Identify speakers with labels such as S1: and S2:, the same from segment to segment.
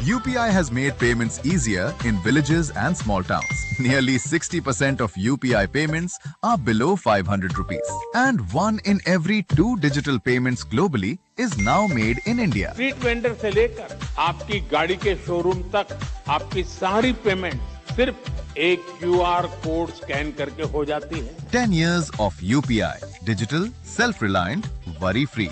S1: UPI has made payments easier in villages and small towns. Nearly 60% of UPI payments are below 500 rupees. And one in every two digital payments globally is now made in India.
S2: Street vendor से लेकर आपकी गाड़ी के showroom तक आपकी सारी payment सिर्फ एक क्यूआर कोड स्कैन करके हो जाती है
S1: 10 years of UPI. Digital, self-reliant, worry-free.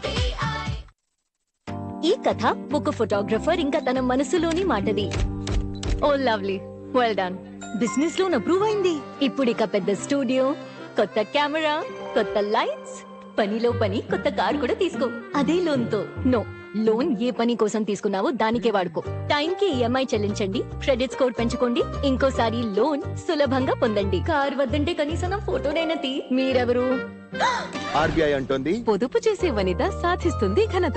S3: ఈ కథ ఒక ఫోటోగ్రఫర్ ఇంకా తన మనసులోని మాటది ఓ lovely well done business loan approve అయింది ఇప్పుడు ఇక పెద్ద స్టూడియో కొత్త కెమెరా కొత్త లైట్స్ పనిలో పని కొత్త కార్ కూడా తీసుకో అదే లోన్ తో నో లోన్ ఏ పని కోసం తీసుకున్నావో దానికే వాడుకో టైం కి ఈఎంఐ చెల్లించండి క్రెడిట్ స్కోర్ పెంచుకోండి ఇంకోసారి లోన్ సులభంగా పొందండి కార్ వద్దంటే కనీసం నా ఫోటోనైనా తీ మీరెవరు
S4: ఆర్బీఐ అంటోంది
S3: పొదుపు చేసే వనిత సాధిస్తుంది ఘనత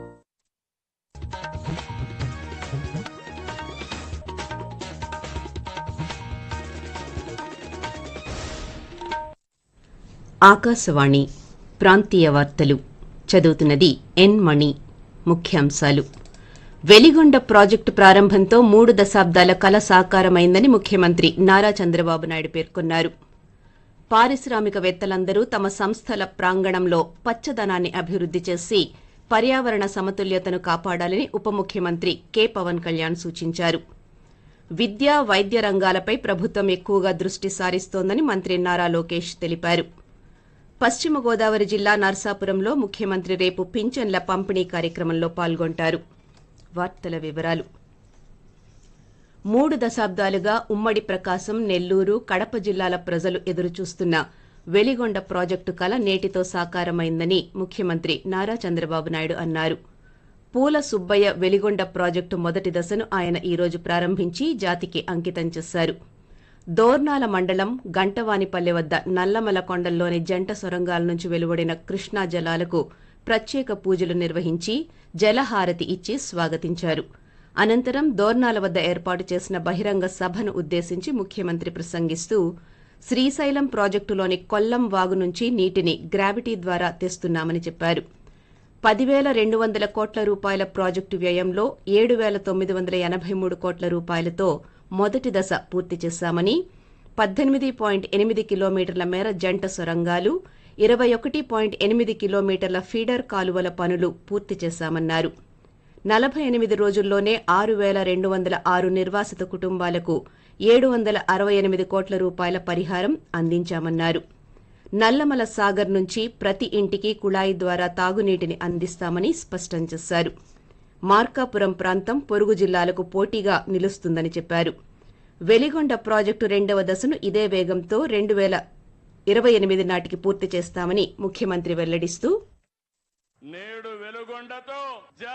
S5: ఆకాశవాణి ప్రాంతీయ వార్తలు చదువుతున్నది ఎన్ మణి ముఖ్యాంశాలు వెలిగొండ ప్రాజెక్టు ప్రారంభంతో మూడు దశాబ్దాల కల సాకారమైందని ముఖ్యమంత్రి నారా చంద్రబాబు నాయుడు పేర్కొన్నారు పారిశ్రామికవేత్తలందరూ తమ సంస్థల ప్రాంగణంలో పచ్చదనాన్ని అభివృద్ది చేసి పర్యావరణ సమతుల్యతను కాపాడాలని ఉప ముఖ్యమంత్రి కె పవన్ కళ్యాణ్ సూచించారు విద్య వైద్య రంగాలపై ప్రభుత్వం ఎక్కువగా దృష్టి సారిస్తోందని మంత్రి నారా లోకేష్ తెలిపారు పశ్చిమ గోదావరి జిల్లా నర్సాపురంలో ముఖ్యమంత్రి రేపు పింఛన్ల పంపిణీ కార్యక్రమంలో పాల్గొంటారు వార్తల వివరాలు మూడు దశాబ్దాలుగా ఉమ్మడి ప్రకాశం నెల్లూరు కడప జిల్లాల ప్రజలు ఎదురుచూస్తున్న వెలిగొండ ప్రాజెక్టు కల నేటితో సాకారమైందని ముఖ్యమంత్రి నారా చంద్రబాబు నాయుడు అన్నారు పూల సుబ్బయ్య వెలిగొండ ప్రాజెక్టు మొదటి దశను ఆయన ఈ రోజు ప్రారంభించి జాతికి అంకితం చేశారు దోర్నాల మండలం గంటవానిపల్లె వద్ద నల్లమల కొండల్లోని జంట సొరంగాల నుంచి వెలువడిన కృష్ణా జలాలకు ప్రత్యేక పూజలు నిర్వహించి జలహారతి ఇచ్చి స్వాగతించారు అనంతరం దోర్నాల వద్ద ఏర్పాటు చేసిన బహిరంగ సభను ఉద్దేశించి ముఖ్యమంత్రి ప్రసంగిస్తూ శ్రీశైలం ప్రాజెక్టులోని కొల్లం వాగు నుంచి నీటిని గ్రావిటీ ద్వారా తెస్తున్నామని చెప్పారు పదివేల రెండు వందల కోట్ల రూపాయల ప్రాజెక్టు వ్యయంలో ఏడు వేల తొమ్మిది వందల ఎనభై మూడు కోట్ల రూపాయలతో మొదటి దశ పూర్తి చేశామని పద్దెనిమిది పాయింట్ ఎనిమిది కిలోమీటర్ల మేర జంట సొరంగాలు ఇరవై ఒకటి పాయింట్ ఎనిమిది కిలోమీటర్ల ఫీడర్ కాలువల పనులు పూర్తి చేశామన్నారు నలభై ఎనిమిది రోజుల్లోనే ఆరు వేల రెండు వందల ఆరు నిర్వాసిత కుటుంబాలకు ఏడు వందల అరవై ఎనిమిది కోట్ల రూపాయల పరిహారం అందించామన్నారు నల్లమల సాగర్ నుంచి ప్రతి ఇంటికి కుళాయి ద్వారా తాగునీటిని అందిస్తామని స్పష్టం చేశారు మార్కాపురం ప్రాంతం పొరుగు జిల్లాలకు పోటీగా నిలుస్తుందని చెప్పారు వెలిగొండ ప్రాజెక్టు రెండవ దశను ఇదే వేగంతో రెండు వేల ఇరవై ఎనిమిది నాటికి పూర్తి చేస్తామని ముఖ్యమంత్రి వెల్లడిస్తూ
S2: నేడు వెలుగొండతో